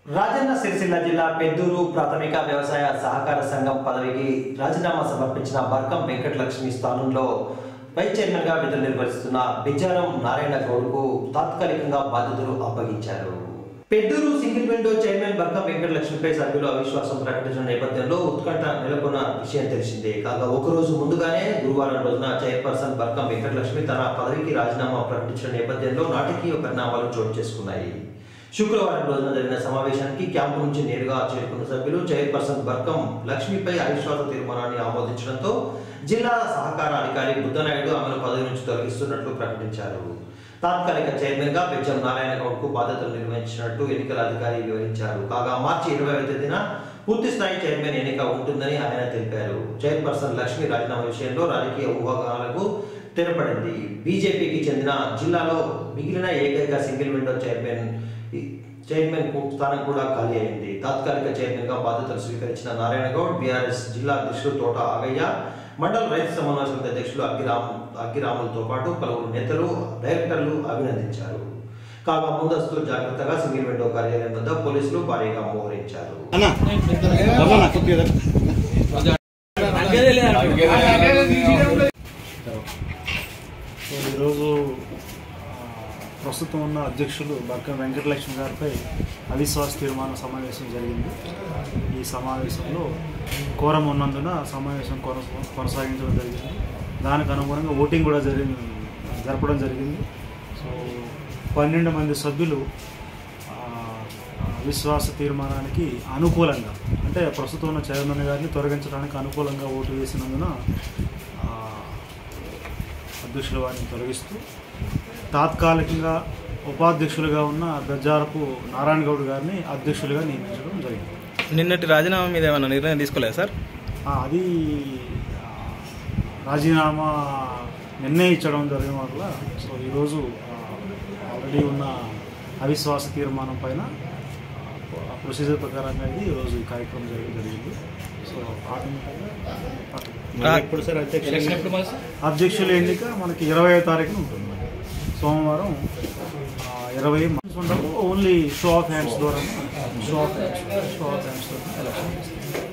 రాజన్న సిరిసిల్ల జిల్లా పెద్దూరు ప్రాథమిక వ్యవసాయ సహకార సంఘం పదవికి రాజీనామా సమర్పించిన బర్కం వెంకటలక్ష్మి స్థానంలో వైస్ చైర్మన్ గా విధులు నిర్వహిస్తున్న బిజ్జారం నారాయణ గౌడ్కు తాత్కాలికంగా బాధ్యతలు అప్పగించారు Peddur single window chairman Barkam వెంకటలక్ష్మిపై సభ్యులు అవిశ్వాసం ప్రకటించిన నేపథ్యంలో ఉత్కంఠ నెలకొన్న విషయం తెలిసిందే కాగా ఒక రోజు ముందుగానే గురువారం రోజున చైర్పర్సన్ బర్కం వెంకటలక్ష్మి తన పదవికి రాజీనామా ప్రకటించిన నేపథ్యంలో నాటకీయ పరిణామాలు చోటు చేసుకున్నాయి శుక్రవారం రోజున జరిగిన సమావేశానికి క్యాంపు నుంచి నేరుగా చేరుకున్న సభ్యులు చైర్పర్సన్ బర్కం లక్ష్మిపై అవిశ్వాస తీర్మానాన్ని ఆమోదించడంతో జిల్లా సహకార అధికారి బుద్ధనాయుడు ఆమెను పదవి నుంచి తొలగిస్తున్నట్లు ప్రకటించారు తాత్కాలిక చైర్మన్ గా బెజ్జం నారాయణ గౌడ్కు బాధ్యతలు నిర్వహించినట్టు ఎన్నికల అధికారి వివరించారు కాగా మార్చి ఇరవై తేదీన పూర్తి స్థాయి చైర్మన్ ఎన్నిక ఉంటుందని ఆయన తెలిపారు చైర్పర్సన్ లక్ష్మి రాజీనామా విషయంలో రాజకీయ ఊహాగానాలకు తెరపడింది బీజేపీకి చెందిన జిల్లాలో మిగిలిన ఏకైక సింగిల్ విండో చైర్మన్ ఈ చైర్మన్ కు- స్థానం కూడా ఖాళీ అయింది తాత్కాలిక చైర్మన్ గా బాధ్యతలు స్వీకరించిన నారాయణ గౌడ్ బీఆర్ఎస్ జిల్లా అధ్యక్షుడు తోట ఆగయ్య మండల రైతు సమావేశ సమితి అధ్యక్షులు అగ్గిరామ్ అగ్గిరాములతో పాటు పలువురు నేతలు డైరెక్టర్లు అభినందించారు కాగా ముందస్తు జాగ్రత్తగా సింగిల్ విండో కార్యాలయం వద్ద పోలీసులు భారీగా మోహరించారు సో ఈరోజు ఆ, ప్రస్తుతం ఉన్న అధ్యక్షులు బర్కం వెంకటలక్ష్మి గారిపై అవిశ్వాస తీర్మాన సమావేశం జరిగింది ఈ సమావేశంలో కోరం ఉన్నందున సమావేశం కొనస కొనసాగించడం జరిగింది దానికి అనుగుణంగా ఓటింగ్ కూడా జరిగింది జరపడం జరిగింది సో పన్నెండు మంది సభ్యులు ఆ, అవిశ్వాస తీర్మానానికి అనుకూలంగా అంటే ప్రస్తుతం ఉన్న చైర్మన్ గారిని తొలగించడానికి అనుకూలంగా ఓటు వేసినందున ఆ, అధ్యక్షుల వారిని తొలగిస్తూ తాత్కాలికంగా ఉపాధ్యక్షులుగా ఉన్న బెజ్జారపు నారాయణ గౌడ్ గారిని అధ్యక్షులుగా నియమించడం జరిగింది నిన్నటి రాజీనామా మీద ఏమైనా నిర్ణయం తీసుకోలేదు సార్ ఆ, అది ఆ, రాజీనామా నిర్ణయించడం జరిగిన వల్ల సో ఈరోజు ఆల్రెడీ ఉన్న అవిశ్వాస తీర్మానం పైన ఆ, ప్రొసీజర్ ప్రకారంగా ఇది ఈరోజు ఈ కార్యక్రమం జరగడం జరిగింది సో ఆటోమేటిక్గా ఎప్పుడు సార్ అధ్యక్షులు అధ్యక్షుల ఎన్నిక మనకి ఇరవై తారీఖున ఉంటుంది సోమవారం ఆ, ఇరవై మంత్స్ ఉండవు ఓన్లీ షో ఆఫ్ హ్యాండ్స్ ద్వారా show of hands show of hands ద్వారా ఎలక్షన్ చేస్తాం